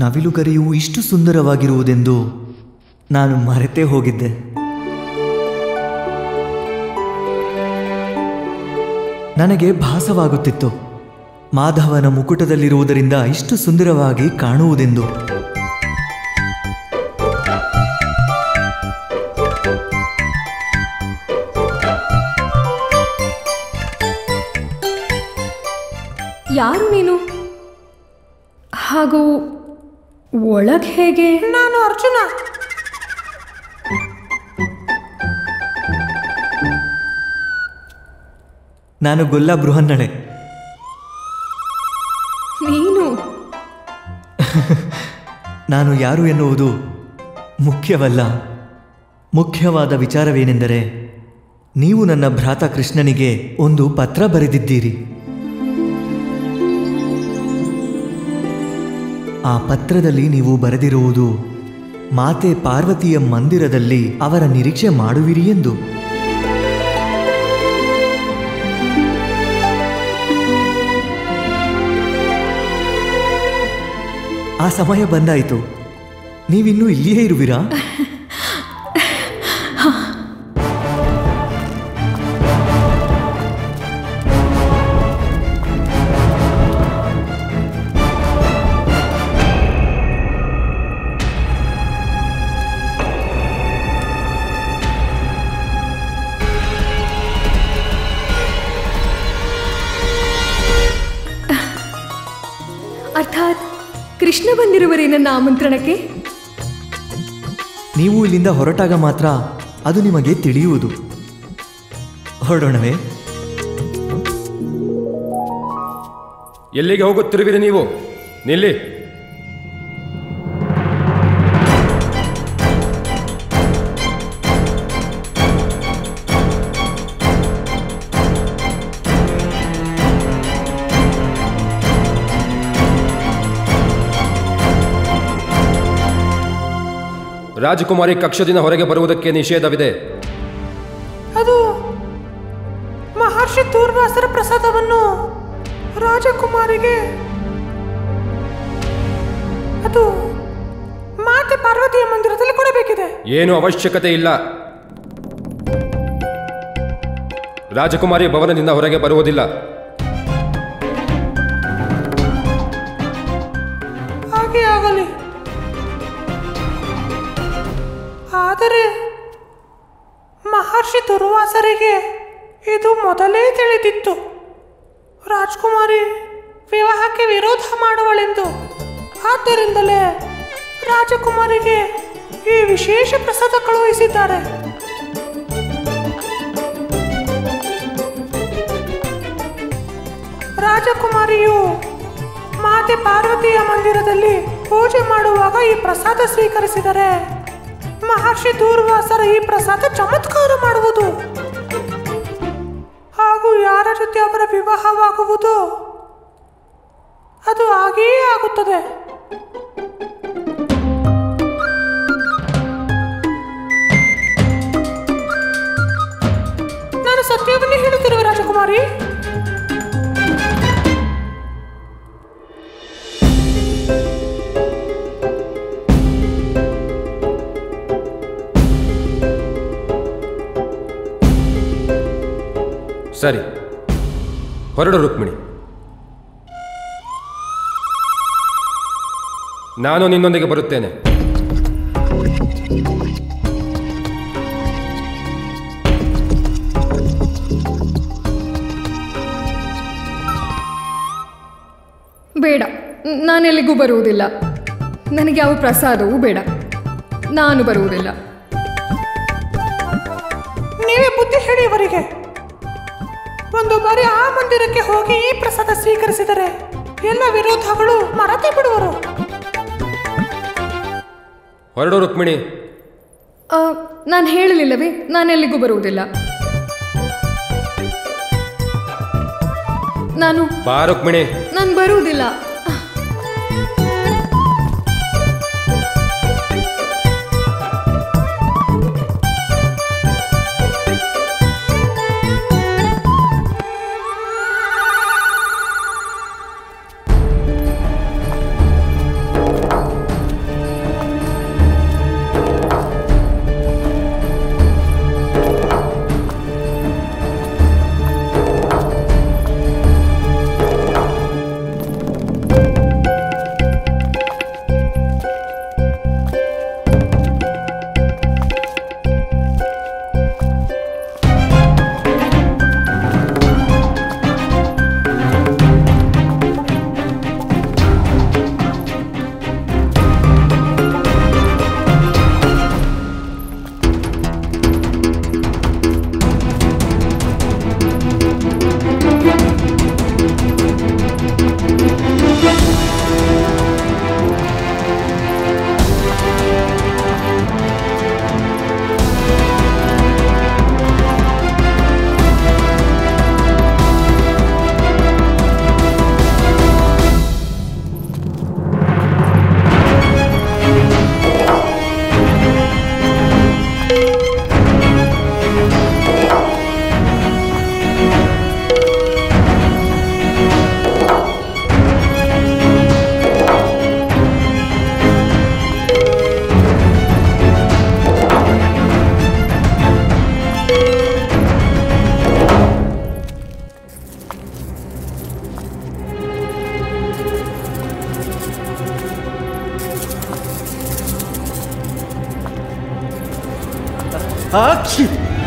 ನವಿಲುಗರಿಯು ಇಷ್ಟು ಸುಂದರವಾಗಿರುವುದೆಂದು ನಾನು ಮರೆತೇ ಹೋಗಿದ್ದೆ ನನಗೆ ಭಾಸವಾಗುತ್ತಿತ್ತು ಮಾಧವನ ಮುಕುಟದಲ್ಲಿರುವುದರಿಂದ ಇಷ್ಟು ಸುಂದರವಾಗಿ ಕಾಣುವುದೆಂದು ಯಾರು ನೀನು ಹಾಗೂ ಒಳಗೆ ಹೇಗೆ ನಾನು ಅರ್ಜುನ ನಾನು ಗೊಲ್ಲ ಬೃಹನ್ನಳೆ ನೀನು ನಾನು ಯಾರು ಎನ್ನುವುದು ಮುಖ್ಯವಲ್ಲ ಮುಖ್ಯವಾದ ವಿಚಾರವೇನೆಂದರೆ ನೀವು ನನ್ನ ಭ್ರಾತ ಕೃಷ್ಣನಿಗೆ ಒಂದು ಪತ್ರ ಬರೆದಿದ್ದೀರಿ ಆ ಪತ್ರದಲ್ಲಿ ನೀವು ಬರೆದಿರುವುದು ಮಾತೆ ಪಾರ್ವತಿಯ ಮಂದಿರದಲ್ಲಿ ಅವರ ನಿರೀಕ್ಷೆ ಮಾಡುವಿರಿ ಎಂದು ಆ ಸಮಯ ಬಂದಾಯಿತು ನೀವಿನ್ನೂ ಇಲ್ಲಿಯೇ ಇರುವಿರಾ ಅರ್ಥಾತ್ ಕೃಷ್ಣ ಬಂದಿರುವರೇ ನನ್ನ ಆಮಂತ್ರಣಕ್ಕೆ ನೀವು ಇಲ್ಲಿಂದ ಹೊರಟಾಗ ಮಾತ್ರ ಅದು ನಿಮಗೆ ತಿಳಿಯುವುದು ಹೊರಡೋಣವೇ ಎಲ್ಲಿಗೆ ಹೋಗುತ್ತಿರುವಿರಿ ನೀವು ನಿಲ್ಲಿ ರಾಜಕುಮಾರಿ ಕಕ್ಷದಿಂದ ಹೊರಗೆ ಬರುವುದಕ್ಕೆ ನಿಷೇಧವಿದೆ ಅದು ಮಹರ್ಷಿ ದೂರ್ವಾಸರ ಪ್ರಸಾದವನ್ನು ರಾಜಕುಮಾರಿಗೆ ಅದು ಮಾತೆ ಪಾರ್ವತಿಯ ಮಂದಿರದಲ್ಲಿ ಕೊಡಬೇಕಿದೆ ಏನು ಅವಶ್ಯಕತೆ ಇಲ್ಲ ರಾಜಕುಮಾರಿ ಭವನದಿಂದ ಹೊರಗೆ ಬರುವುದಿಲ್ಲ ಹಾಗೆ ಆಗಲಿ ಆದರೆ ಮಹರ್ಷಿ ದುರ್ವಾಸರಿಗೆ ಇದು ಮೊದಲೇ ತಿಳಿದಿತ್ತು ರಾಜ್ಕುಮಾರಿ ವಿವಾಹಕ್ಕೆ ವಿರೋಧ ಮಾಡುವಳೆಂದು ಆದ್ದರಿಂದಲೇ ರಾಜಕುಮಾರಿಗೆ ಈ ವಿಶೇಷ ಪ್ರಸಾದ ಕಳುಹಿಸಿದ್ದಾರೆ ರಾಜಕುಮಾರಿಯು ಮಾತೆ ಪಾರ್ವತಿಯ ಮಂದಿರದಲ್ಲಿ ಪೂಜೆ ಮಾಡುವಾಗ ಈ ಪ್ರಸಾದ ಸ್ವೀಕರಿಸಿದರೆ ಮಹರ್ಷಿ ದೂರ್ವಾಸರ ಈ ಪ್ರಸಾದ ಚಮತ್ಕಾರ ಮಾಡುವುದು ಹಾಗೂ ಯಾರ ಜೊತೆ ಅವರ ವಿವಾಹವಾಗುವುದು ಅದು ಹಾಗೆಯೇ ಆಗುತ್ತದೆ ನಾನು ಸತ್ಯವನ್ನೇ ಹೇಳುತ್ತಿರುವೆ ರಾಜಕುಮಾರಿ ಸರಿ ಹೊರಡು ರುಕ್ಮಿಣಿ ನಾನು ನಿನ್ನೊಂದಿಗೆ ಬರುತ್ತೇನೆ ಬೇಡ ನಾನೆಲ್ಲಿಗೂ ಬರುವುದಿಲ್ಲ ನನಗೆ ಯಾವ ಪ್ರಸಾದವೂ ಬೇಡ ನಾನು ಬರುವುದಿಲ್ಲ ನೀವೇ ಬುದ್ಧಿ ಹೇಳಿ ಅವರಿಗೆ ಒಂದು ಬಾರಿ ಆ ಮಂದಿರಕ್ಕೆ ಹೋಗಿ ಈ ಪ್ರಸಾದ ಸ್ವೀಕರಿಸಿದರೆ ಎಲ್ಲ ವಿರೋಧಗಳು ಮರತೆ ಬಿಡುವರು ಹೊರಡು ರುಕ್ಮಿಣಿ ನಾನು ಹೇಳಲಿಲ್ಲವೇ ನಾನೆಲ್ಲಿಗೂ ಬರುವುದಿಲ್ಲ ನಾನು ಬಾ ರುಕ್ಮಿಣಿ ನಾನು ಬರುವುದಿಲ್ಲ ಆಕ್ಷಿ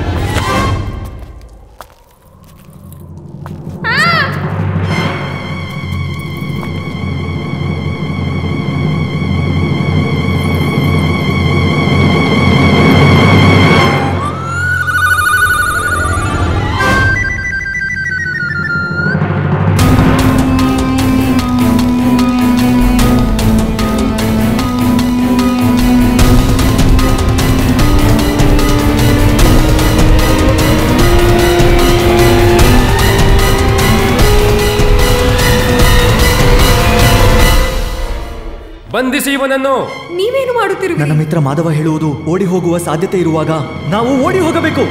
ಬಂಧಿಸಿ ಇವನನ್ನು ನೀವೇನು ಮಾಡುತ್ತಿರುವಿರಿ ನನ್ನ ಮಿತ್ರ ಮಾಧವ ಹೇಳುವುದು ಓಡಿ ಹೋಗುವ ಸಾಧ್ಯತೆ ಇರುವಾಗ ನಾವು ಓಡಿ ಹೋಗಬೇಕು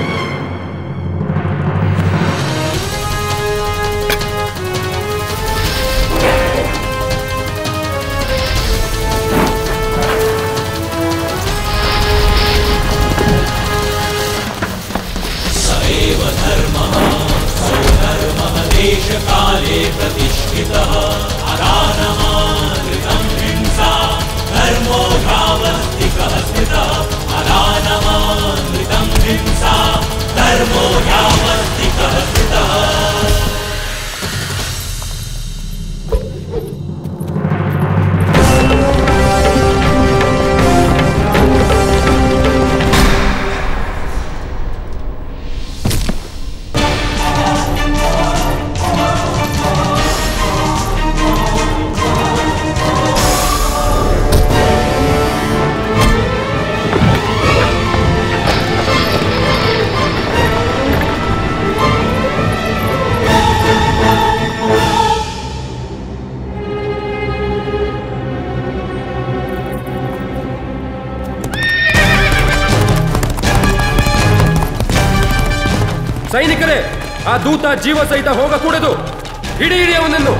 ಸೈನಿಕರೇ ಆ ದೂತ ಜೀವ ಸಹಿತ ಹೋಗಕೂಡದು ಹಿಡಿ ಹಿಡಿ ಅವನನ್ನು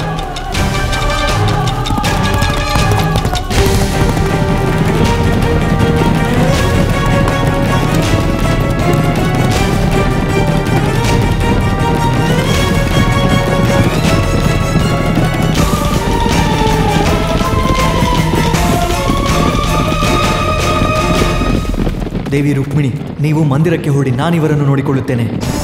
ದೇವಿ ರುಕ್ಮಿಣಿ ನೀವು ಮಂದಿರಕ್ಕೆ ಹೊರಡಿ ನಾನಿವರನ್ನು ನೋಡಿಕೊಳ್ಳುತ್ತೇನೆ